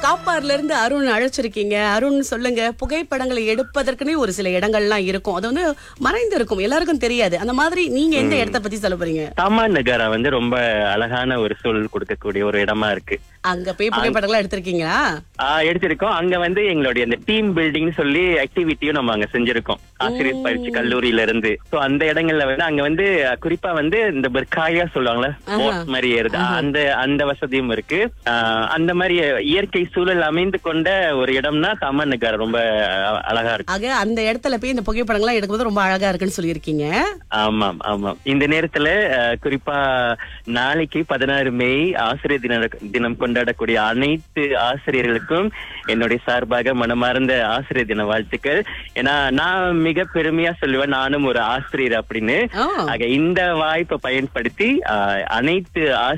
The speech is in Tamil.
காப்பார்ல இருந்து அருண் அழைச்சிருக்கீங்க அருண் சொல்லுங்க புகைப்படங்களை எடுப்பதற்குனே ஒரு சில இடங்கள்லாம் இருக்கும் அது வந்து மறைந்து இருக்கும் எல்லாருக்கும் தெரியாது அந்த மாதிரி நீங்க எந்த இடத்த பத்தி சொல்ல போறீங்க தாமான் நகரா வந்து ரொம்ப அழகான ஒரு சூழல் கொடுக்கக்கூடிய ஒரு இடமா இருக்கு அங்க போய் புகைப்படங்கள்லாம் எடுத்திருக்கீங்களா ஆஹ் எடுத்திருக்கோம் அங்க வந்து எங்களுடைய அந்த டீம் பில்டிங் சொல்லி ஆக்டிவிட்டியும் நம்ம அங்க செஞ்சிருக்கோம் ஆசிரியர் பயிற்சி கல்லூரியில இருந்து சோ அந்த இடங்கள்ல வந்து அங்க வந்து அஹ், குறிப்பா வந்து இந்த பர்காயா சொல்லுவாங்கல்ல போட் மாதிரி ஏறுது அந்த அந்த வசதியும் இருக்கு ஆஹ், அந்த மாதிரி இயற்கை சூழல் அமைந்து கொண்ட ஒரு இடம்னா தாமான் நகர் ரொம்ப அஹ், அழகா இருக்கு ஆக அந்த இடத்துல போய் இந்த புகைப்படங்கள்லாம் எடுக்கும்போது ரொம்ப அழகா இருக்குன்னு சொல்லியிருக்கீங்க ஆமாம் ஆமாம் இந்த நேரத்துல அஹ், குறிப்பா நாளைக்கு பதினாறு மே ஆசிரியர் தின தினம் கொண்டாடக்கூடிய அனைத்து ஆசிரியர்களுக்கும் என்னுடைய சார்பாக மனமார்ந்த ஆசிரியர் தின வாழ்த்துக்கள் ஏன்னா நான் மிக பெருமையா சொல்லுவேன் நானும் ஒரு ஆசிரியர் அப்படின்னு ஓ ஆக இந்த வாய்ப்பை பயன்படுத்தி அஹ், அனைத்து